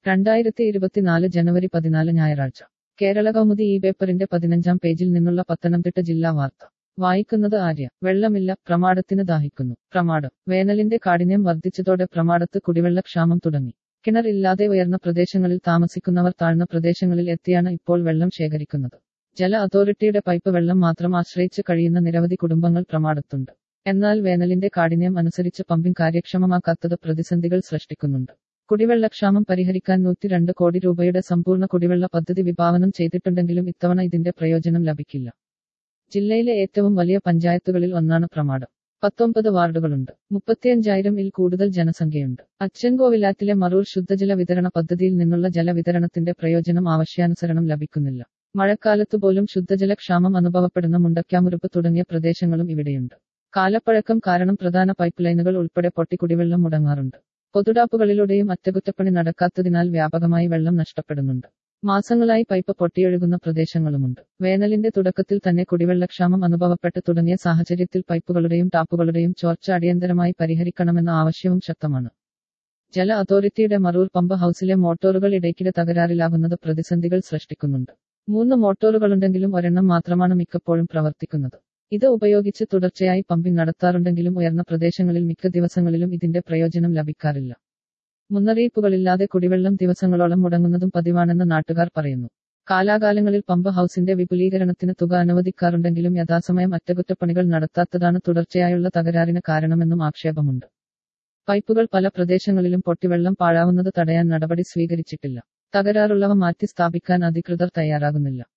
രണ്ടായിരത്തി ഇരുപത്തിനാല് ജനുവരി പതിനാല് ഞായറാഴ്ച കേരള കൗമുദി ഈ പേപ്പറിന്റെ പതിനഞ്ചാം പേജിൽ നിന്നുള്ള പത്തനംതിട്ട ജില്ലാ വാർത്ത വായിക്കുന്നത് ആര്യ വെള്ളമില്ല പ്രമാടത്തിന് ദാഹിക്കുന്നു പ്രമാടം വേനലിന്റെ കാഠിന്യം വർദ്ധിച്ചതോടെ പ്രമാടത്ത് കുടിവെള്ളക്ഷാമം തുടങ്ങി കിണർ ഇല്ലാതെ ഉയർന്ന പ്രദേശങ്ങളിൽ താമസിക്കുന്നവർ താഴ്ന്ന പ്രദേശങ്ങളിൽ എത്തിയാണ് ഇപ്പോൾ വെള്ളം ശേഖരിക്കുന്നത് ജല അതോറിറ്റിയുടെ പൈപ്പ് വെള്ളം മാത്രം ആശ്രയിച്ച് കഴിയുന്ന നിരവധി കുടുംബങ്ങൾ പ്രമാടത്തുണ്ട് എന്നാൽ വേനലിന്റെ കാഠിന്യം അനുസരിച്ച് പമ്പിംഗ് കാര്യക്ഷമമാക്കാത്തത് പ്രതിസന്ധികൾ സൃഷ്ടിക്കുന്നുണ്ട് കുടിവെള്ളക്ഷാമം പരിഹരിക്കാൻ നൂറ്റി രണ്ട് കോടി രൂപയുടെ സമ്പൂർണ്ണ കുടിവെള്ള പദ്ധതി വിഭാവനം ചെയ്തിട്ടുണ്ടെങ്കിലും ഇത്തവണ ഇതിന്റെ പ്രയോജനം ലഭിക്കില്ല ജില്ലയിലെ ഏറ്റവും വലിയ പഞ്ചായത്തുകളിൽ ഒന്നാണ് പ്രമാടം പത്തൊമ്പത് വാർഡുകളുണ്ട് മുപ്പത്തിയഞ്ചായിരം ഇൽ കൂടുതൽ ജനസംഖ്യയുണ്ട് അച്ചൻകോവിലാറ്റിലെ മറൂർ ശുദ്ധജല വിതരണ പദ്ധതിയിൽ നിന്നുള്ള ജലവിതരണത്തിന്റെ പ്രയോജനം ആവശ്യാനുസരണം ലഭിക്കുന്നില്ല മഴക്കാലത്ത് പോലും ശുദ്ധജല ക്ഷാമം അനുഭവപ്പെടുന്ന മുണ്ടക്കാമുരുപ്പ് തുടങ്ങിയ പ്രദേശങ്ങളും ഇവിടെയുണ്ട് കാലപ്പഴക്കം കാരണം പ്രധാന പൈപ്പ് ലൈനുകൾ ഉൾപ്പെടെ പൊട്ടി കുടിവെള്ളം മുടങ്ങാറുണ്ട് പൊതുടാപ്പുകളിലൂടെയും അറ്റകുറ്റപ്പണി നടക്കാത്തതിനാൽ വ്യാപകമായി വെള്ളം നഷ്ടപ്പെടുന്നുണ്ട് മാസങ്ങളായി പൈപ്പ് പൊട്ടിയൊഴുകുന്ന പ്രദേശങ്ങളുമുണ്ട് വേനലിന്റെ തുടക്കത്തിൽ തന്നെ കുടിവെള്ളക്ഷാമം അനുഭവപ്പെട്ട് തുടങ്ങിയ സാഹചര്യത്തിൽ പൈപ്പുകളുടെയും ടാപ്പുകളുടെയും ചോർച്ച അടിയന്തരമായി പരിഹരിക്കണമെന്ന ആവശ്യവും ശക്തമാണ് ജല അതോറിറ്റിയുടെ മറൂർ പമ്പ് ഹൌസിലെ മോട്ടോറുകൾ ഇടയ്ക്കിടെ തകരാറിലാകുന്നത് പ്രതിസന്ധികൾ സൃഷ്ടിക്കുന്നുണ്ട് മൂന്ന് മോട്ടോറുകളുണ്ടെങ്കിലും ഒരെണ്ണം മാത്രമാണ് മിക്കപ്പോഴും പ്രവർത്തിക്കുന്നത് ഇത് ഉപയോഗിച്ച് തുടർച്ചയായി പമ്പിംഗ് നടത്താറുണ്ടെങ്കിലും ഉയർന്ന പ്രദേശങ്ങളിൽ മിക്ക ദിവസങ്ങളിലും ഇതിന്റെ പ്രയോജനം ലഭിക്കാറില്ല മുന്നറിയിപ്പുകളില്ലാതെ കുടിവെള്ളം ദിവസങ്ങളോളം മുടങ്ങുന്നതും പതിവാണെന്ന് നാട്ടുകാർ പറയുന്നു കാലാകാലങ്ങളിൽ പമ്പ് ഹൌസിന്റെ വിപുലീകരണത്തിന് തുക അനുവദിക്കാറുണ്ടെങ്കിലും യഥാസമയം അറ്റകുറ്റപ്പണികൾ നടത്താത്തതാണ് തുടർച്ചയായുള്ള തകരാറിന് കാരണമെന്നും ആക്ഷേപമുണ്ട് പൈപ്പുകൾ പല പ്രദേശങ്ങളിലും പൊട്ടിവെള്ളം പാഴാവുന്നത് തടയാൻ നടപടി സ്വീകരിച്ചിട്ടില്ല തകരാറുള്ളവ മാറ്റി സ്ഥാപിക്കാൻ അധികൃതർ തയ്യാറാകുന്നില്ല